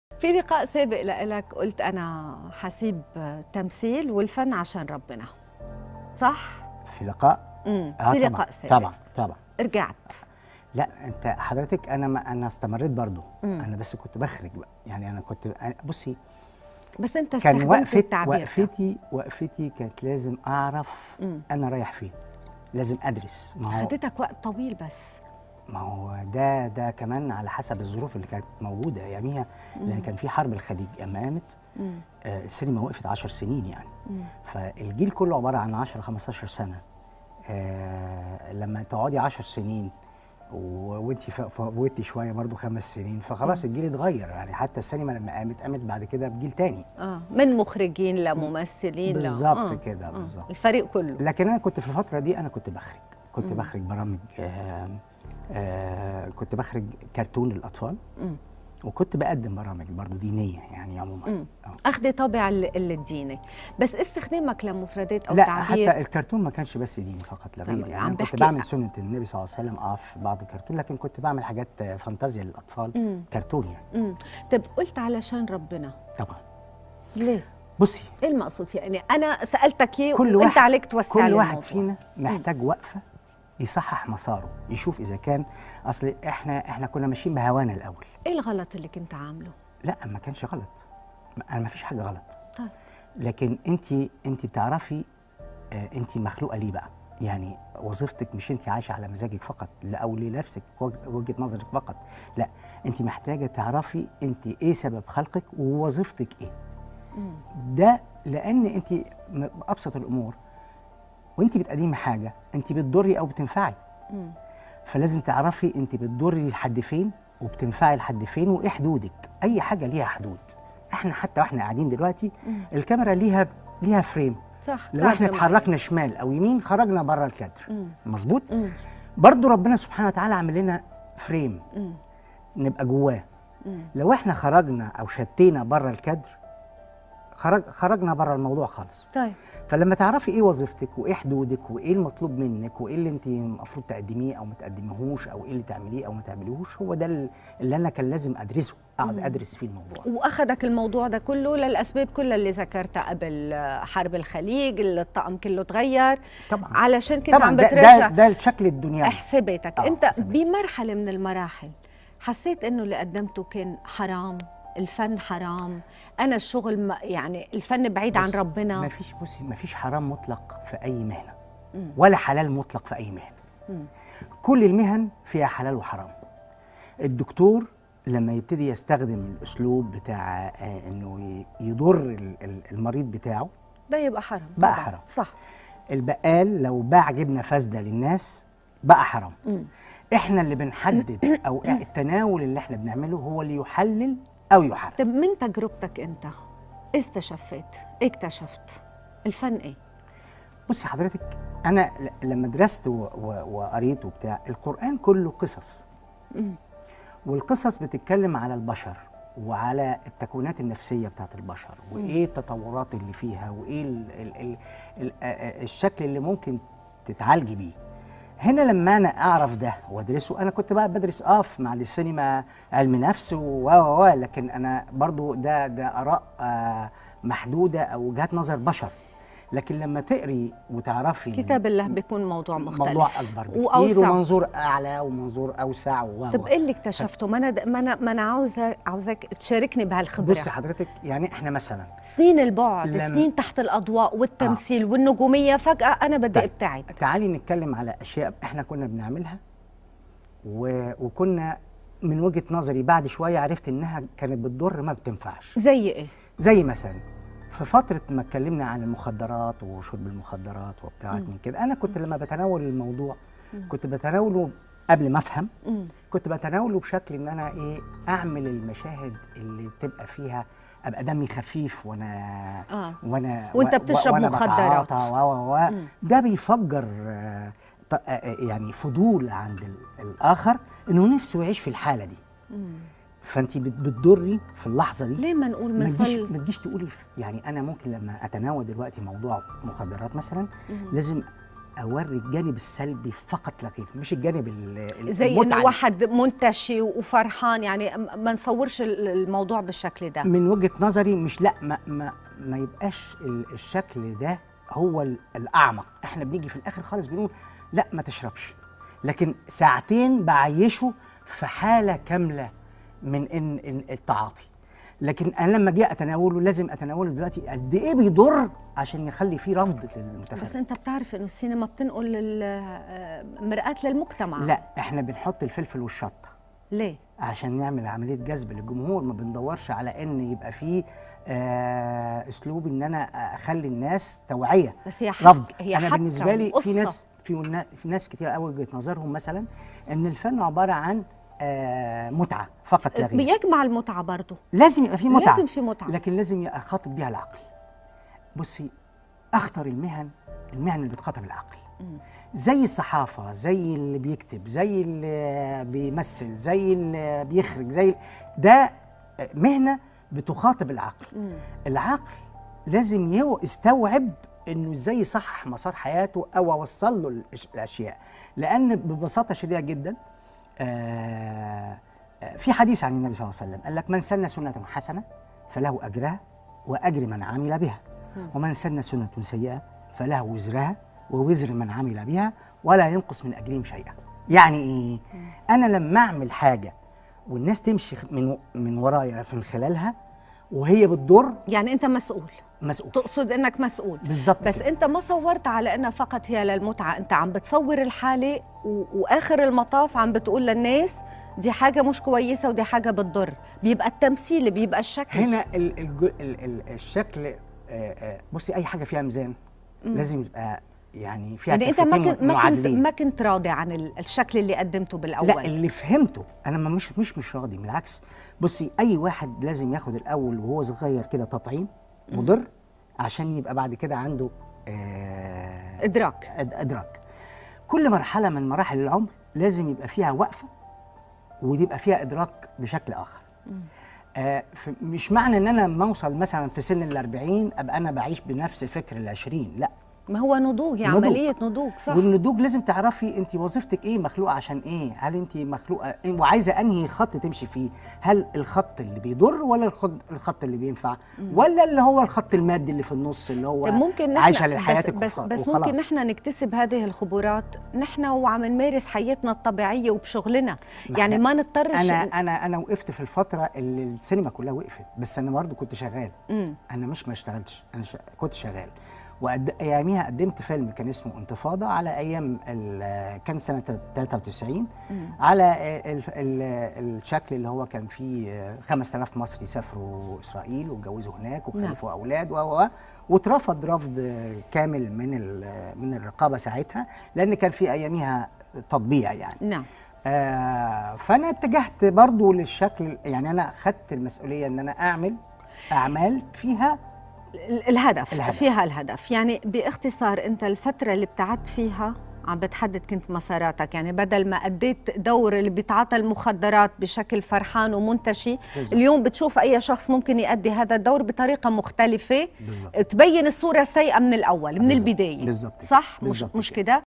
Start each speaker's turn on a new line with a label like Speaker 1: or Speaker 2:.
Speaker 1: في لقاء سابق لك قلت أنا حسيب تمثيل والفن عشان ربنا صح؟
Speaker 2: في لقاء
Speaker 1: امم
Speaker 2: آه
Speaker 1: في
Speaker 2: طبعا
Speaker 1: لقاء سابق
Speaker 2: طبعا طبعا
Speaker 1: رجعت
Speaker 2: لا انت حضرتك انا ما انا استمريت برضو
Speaker 1: مم.
Speaker 2: انا بس كنت بخرج بقى يعني انا كنت أنا- بصي
Speaker 1: بس أنت
Speaker 2: كان
Speaker 1: استخدمت
Speaker 2: وقفه
Speaker 1: التعبير ده.
Speaker 2: وقفتي وقفتي كانت لازم اعرف
Speaker 1: مم.
Speaker 2: انا رايح فين لازم ادرس ما هو
Speaker 1: خدتك وقت طويل بس
Speaker 2: ما هو ده ده كمان على حسب الظروف اللي كانت موجوده اياميها لان كان في حرب الخليج اما قامت
Speaker 1: مم.
Speaker 2: آه، السينما وقفت 10 سنين يعني
Speaker 1: مم.
Speaker 2: فالجيل كله عباره عن 10 15 سنه آه لما تقعدي 10 سنين وانت فوتي شويه برضو خمس سنين فخلاص الجيل اتغير يعني حتى السينما لما قامت قامت بعد كده بجيل تاني
Speaker 1: اه من مخرجين لممثلين ل-
Speaker 2: بالظبط
Speaker 1: آه.
Speaker 2: كده،
Speaker 1: آه.
Speaker 2: بالظبط.
Speaker 1: الفريق كله
Speaker 2: لكن انا كنت في الفتره دي انا كنت بخرج كنت
Speaker 1: مم.
Speaker 2: بخرج برامج آه آه كنت بخرج كرتون للاطفال
Speaker 1: مم.
Speaker 2: وكنت بقدم برامج برضو دينيه يعني عموما
Speaker 1: مم.
Speaker 2: آه.
Speaker 1: أخذ طابع ال- ال- الديني بس استخدامك لمفردات أو
Speaker 2: لا
Speaker 1: تعبير
Speaker 2: حتى الكرتون ما كانش بس ديني فقط لا غير
Speaker 1: طب
Speaker 2: يعني
Speaker 1: عم
Speaker 2: انا كنت
Speaker 1: بحكي-
Speaker 2: بعمل سنه النبي صلى الله عليه وسلم اه في بعض الكرتون لكن كنت بعمل حاجات آه، فانتازيا للاطفال
Speaker 1: مم.
Speaker 2: كرتون يعني
Speaker 1: مم. طب قلت علشان ربنا
Speaker 2: طبعا
Speaker 1: ليه؟
Speaker 2: بصي
Speaker 1: ايه المقصود فيه؟ يعني انا سالتك ايه
Speaker 2: كل
Speaker 1: وانت
Speaker 2: واحد
Speaker 1: عليك توسع
Speaker 2: كل
Speaker 1: لي
Speaker 2: واحد
Speaker 1: الموضوع.
Speaker 2: فينا محتاج وقفه يصحح مساره يشوف اذا كان اصل احنا احنا كنا ماشيين بهوانا الاول
Speaker 1: ايه الغلط اللي كنت عامله؟
Speaker 2: لا ما كانش غلط ما- انا ما فيش حاجه غلط
Speaker 1: طيب
Speaker 2: لكن انت انت بتعرفي آه، انت مخلوقه ليه بقى يعني وظيفتك مش انت عايشه على مزاجك فقط لا او لنفسك وج- وجهه نظرك فقط لا انت محتاجه تعرفي انت ايه سبب خلقك ووظيفتك ايه
Speaker 1: مم.
Speaker 2: ده لان انت م- ابسط الامور وانت بتقدمي حاجه انت بتضري او بتنفعي
Speaker 1: مم.
Speaker 2: فلازم تعرفي انت بتضري لحد فين وبتنفعي لحد فين وايه حدودك اي حاجه ليها حدود احنا حتى واحنا قاعدين دلوقتي
Speaker 1: مم.
Speaker 2: الكاميرا ليها ليها فريم
Speaker 1: صح
Speaker 2: لو احنا
Speaker 1: كادر
Speaker 2: اتحركنا شمال او يمين خرجنا بره الكادر
Speaker 1: مم.
Speaker 2: مظبوط
Speaker 1: مم.
Speaker 2: برضو ربنا سبحانه وتعالى عامل لنا فريم
Speaker 1: مم.
Speaker 2: نبقى جواه
Speaker 1: مم.
Speaker 2: لو احنا خرجنا او شتينا بره الكادر خرج خرجنا بره الموضوع خالص
Speaker 1: طيب
Speaker 2: فلما تعرفي ايه وظيفتك وايه حدودك وايه المطلوب منك وايه اللي انت المفروض تقدميه او ما تقدميهوش او ايه اللي تعمليه او ما تعمليهوش هو ده ال- اللي انا كان لازم ادرسه اقعد
Speaker 1: مم.
Speaker 2: ادرس فيه الموضوع
Speaker 1: واخذك الموضوع ده كله للاسباب كلها اللي ذكرتها قبل آه، حرب الخليج اللي الطقم كله تغير
Speaker 2: طبعا
Speaker 1: علشان كنت
Speaker 2: طبعا
Speaker 1: عم
Speaker 2: ده,
Speaker 1: بتراجع
Speaker 2: ده, ده الشكل الدنيوي
Speaker 1: حساباتك
Speaker 2: آه،
Speaker 1: انت
Speaker 2: حساباتي.
Speaker 1: بمرحله من المراحل حسيت انه اللي قدمته كان حرام الفن حرام انا الشغل ما يعني الفن بعيد عن
Speaker 2: بص،
Speaker 1: ربنا
Speaker 2: ما فيش بصي ما فيش حرام مطلق في اي مهنه
Speaker 1: مم.
Speaker 2: ولا حلال مطلق في اي مهنه
Speaker 1: مم.
Speaker 2: كل المهن فيها حلال وحرام الدكتور لما يبتدي يستخدم الاسلوب بتاع آه، انه ي- يضر ال- ال- المريض بتاعه
Speaker 1: ده يبقى حرام
Speaker 2: بقى
Speaker 1: طبعاً.
Speaker 2: حرام.
Speaker 1: صح
Speaker 2: البقال لو باع جبنه فاسده للناس بقى حرام
Speaker 1: مم.
Speaker 2: احنا اللي بنحدد او التناول اللي احنا بنعمله هو اللي يحلل او يحرم
Speaker 1: طب من تجربتك انت إيه استشفيت إيه اكتشفت الفن ايه
Speaker 2: بصي حضرتك انا ل- لما درست و- و- وقريت وبتاع القران كله قصص
Speaker 1: مم.
Speaker 2: والقصص بتتكلم على البشر وعلى التكوينات النفسيه بتاعت البشر وايه التطورات اللي فيها وايه ال ال ال ال آه، آه، الشكل اللي ممكن تتعالجي بيه هنا لما انا اعرف ده وادرسه انا كنت بقى بدرس اه في معهد السينما علم نفس و و و لكن انا برضو ده ده اراء آه محدوده او وجهات نظر بشر لكن لما تقري وتعرفي من-
Speaker 1: كتاب الله بيكون موضوع مختلف
Speaker 2: موضوع اكبر بكتير
Speaker 1: وأوسع.
Speaker 2: ومنظور اعلى ومنظور اوسع و
Speaker 1: طب
Speaker 2: و.
Speaker 1: ايه اللي اكتشفته ما انا ما انا ما انا عاوزه عاوزاك تشاركني بهالخبره
Speaker 2: بصي حضرتك يعني احنا مثلا
Speaker 1: سنين البعد
Speaker 2: لم-
Speaker 1: سنين تحت الاضواء والتمثيل والنجوميه فجاه انا بدي
Speaker 2: طيب.
Speaker 1: ابتعد
Speaker 2: تعالي نتكلم على اشياء احنا كنا بنعملها و... وكنا من وجهه نظري بعد شويه عرفت انها كانت بتضر ما بتنفعش
Speaker 1: زي ايه
Speaker 2: زي مثلا في فتره ما اتكلمنا عن المخدرات وشرب المخدرات وبتاعات
Speaker 1: مم.
Speaker 2: من كده انا كنت لما بتناول الموضوع
Speaker 1: مم.
Speaker 2: كنت بتناوله قبل ما افهم
Speaker 1: مم.
Speaker 2: كنت بتناوله بشكل ان انا ايه اعمل المشاهد اللي تبقى فيها ابقى دمي خفيف وانا
Speaker 1: اه
Speaker 2: وانا
Speaker 1: وأنت
Speaker 2: و-
Speaker 1: بتشرب
Speaker 2: وأنا
Speaker 1: مخدرات.
Speaker 2: بتعاطى و و و
Speaker 1: مم.
Speaker 2: ده بيفجر آه، ط- آه، آه، يعني فضول عند ال- الاخر انه نفسه يعيش في الحاله دي
Speaker 1: مم.
Speaker 2: فانت بت- بتضري في اللحظه دي
Speaker 1: ليه ما نقول
Speaker 2: ما تجيش
Speaker 1: مثل
Speaker 2: ما تجيش تقولي في- يعني انا ممكن لما اتناول دلوقتي موضوع مخدرات مثلا
Speaker 1: مم.
Speaker 2: لازم اوري الجانب السلبي فقط لا غير مش الجانب ال- ال-
Speaker 1: زي انه
Speaker 2: المتعب.
Speaker 1: واحد منتشي وفرحان يعني م- ما نصورش ال- الموضوع بالشكل ده
Speaker 2: من وجهه نظري مش لا ما ما, ما يبقاش ال- الشكل ده هو ال- الاعمق احنا بنيجي في الاخر خالص بنقول لا ما تشربش لكن ساعتين بعيشه في حاله كامله من ان إن التعاطي لكن انا لما اجي اتناوله لازم اتناوله دلوقتي قد ايه بيضر عشان يخلي فيه رفض
Speaker 1: بس
Speaker 2: للمتفرج
Speaker 1: انت بتعرف انه السينما بتنقل ال- آه، مرآة للمجتمع
Speaker 2: لا احنا بنحط الفلفل والشطه
Speaker 1: ليه
Speaker 2: عشان نعمل عمليه جذب للجمهور ما بندورش على ان يبقى فيه آه اسلوب ان انا اخلي الناس توعيه
Speaker 1: بس هي حك
Speaker 2: رفض
Speaker 1: هي
Speaker 2: انا
Speaker 1: حبكة
Speaker 2: بالنسبه لي في
Speaker 1: وقصة.
Speaker 2: ناس في نا- في ناس كتير قوي وجهه نظرهم مثلا ان الفن عباره عن آه متعه فقط لا غير
Speaker 1: بيجمع المتعة برضه
Speaker 2: لازم يبقى في متعه
Speaker 1: لازم في متعة
Speaker 2: لكن لازم اخاطب بيها العقل بصي اخطر المهن المهن اللي بتخاطب العقل
Speaker 1: مم.
Speaker 2: زي الصحافة زي اللي بيكتب زي اللي بيمثل زي اللي بيخرج زي ده مهنة بتخاطب العقل
Speaker 1: مم.
Speaker 2: العقل لازم يو- يستوعب انه ازاي يصحح مسار حياته او اوصل له الأش- الاشياء لان ببساطه شديده جدا آه، آه، في حديث عن النبي صلى الله عليه وسلم قال لك من سن سنه حسنه فله اجرها واجر من عمل بها
Speaker 1: مم.
Speaker 2: ومن سن سنه سيئه فله وزرها ووزر من عمل بها ولا ينقص من اجرهم شيئا يعني ايه انا لما اعمل حاجه والناس تمشي من من ورايا من خلالها وهي بتضر
Speaker 1: يعني انت مسؤول
Speaker 2: مسؤول
Speaker 1: تقصد انك مسؤول
Speaker 2: بالظبط
Speaker 1: بس
Speaker 2: كده.
Speaker 1: انت ما صورت على انها فقط هي للمتعه انت عم بتصور الحاله و... واخر المطاف عم بتقول للناس دي حاجه مش كويسه ودي حاجه بتضر بيبقى التمثيل بيبقى الشكل
Speaker 2: هنا ال ال ال ال الشكل آه، آه، بصي اي حاجه فيها ميزان
Speaker 1: مم.
Speaker 2: لازم يبقى يعني فيها
Speaker 1: يعني انت ما
Speaker 2: كفتين
Speaker 1: كنت ما كنت
Speaker 2: معادلين.
Speaker 1: ما كنت راضي عن ال- الشكل اللي قدمته بالاول
Speaker 2: لا اللي فهمته انا ما مش مش مش راضي بالعكس بصي اي واحد لازم ياخد الاول وهو صغير كده تطعيم مضر عشان يبقى بعد كده عنده آه
Speaker 1: ادراك
Speaker 2: أد- ادراك كل مرحله من مراحل العمر لازم يبقى فيها وقفه ويبقى فيها ادراك بشكل اخر
Speaker 1: مم.
Speaker 2: آه ف- مش معنى ان انا لما اوصل مثلا في سن ال 40 ابقى انا بعيش بنفس فكر ال 20 لا
Speaker 1: ما هو نضوج يعني
Speaker 2: نضوج.
Speaker 1: عمليه نضوج صح
Speaker 2: والنضوج لازم تعرفي انت وظيفتك ايه مخلوقه عشان ايه هل انت مخلوقه إيه وعايزه انهي خط تمشي فيه هل الخط اللي بيضر ولا الخط الخط اللي بينفع ولا اللي هو الخط المادي اللي في النص اللي هو
Speaker 1: طب ممكن نحن
Speaker 2: عايشه لحياتك
Speaker 1: بس, بس,
Speaker 2: وخ-
Speaker 1: بس
Speaker 2: وخلاص.
Speaker 1: ممكن نحن نكتسب هذه الخبرات نحن وعم نمارس حياتنا الطبيعيه وبشغلنا
Speaker 2: ما
Speaker 1: يعني
Speaker 2: إحنا-
Speaker 1: ما نضطرش
Speaker 2: انا انا انا وقفت في الفتره اللي السينما كلها وقفت بس انا برضه كنت شغال
Speaker 1: مم.
Speaker 2: انا مش ما اشتغلتش انا ش... كنت شغال وقد اياميها قدمت فيلم كان اسمه انتفاضه على ايام ال... كان سنه 93
Speaker 1: مم.
Speaker 2: على ال... ال... الشكل اللي هو كان فيه 5000 مصري سافروا اسرائيل واتجوزوا هناك وخلفوا اولاد و و واترفض رفض كامل من ال... من الرقابه ساعتها لان كان في اياميها تطبيع يعني
Speaker 1: نعم
Speaker 2: آه فانا اتجهت برضو للشكل يعني انا خدت المسؤوليه ان انا اعمل اعمال فيها
Speaker 1: ال- الهدف.
Speaker 2: الهدف.
Speaker 1: فيها الهدف يعني باختصار انت الفتره اللي ابتعدت فيها عم بتحدد كنت مساراتك يعني بدل ما أديت دور اللي بيتعاطى المخدرات بشكل فرحان ومنتشي
Speaker 2: بالظبط.
Speaker 1: اليوم بتشوف أي شخص ممكن يؤدي هذا الدور بطريقة مختلفة
Speaker 2: بالظبط
Speaker 1: تبين الصورة السيئة من الأول من
Speaker 2: بالظبط.
Speaker 1: البداية
Speaker 2: بالظبط كده.
Speaker 1: صح مش
Speaker 2: بالظبط
Speaker 1: مش
Speaker 2: كده.
Speaker 1: كده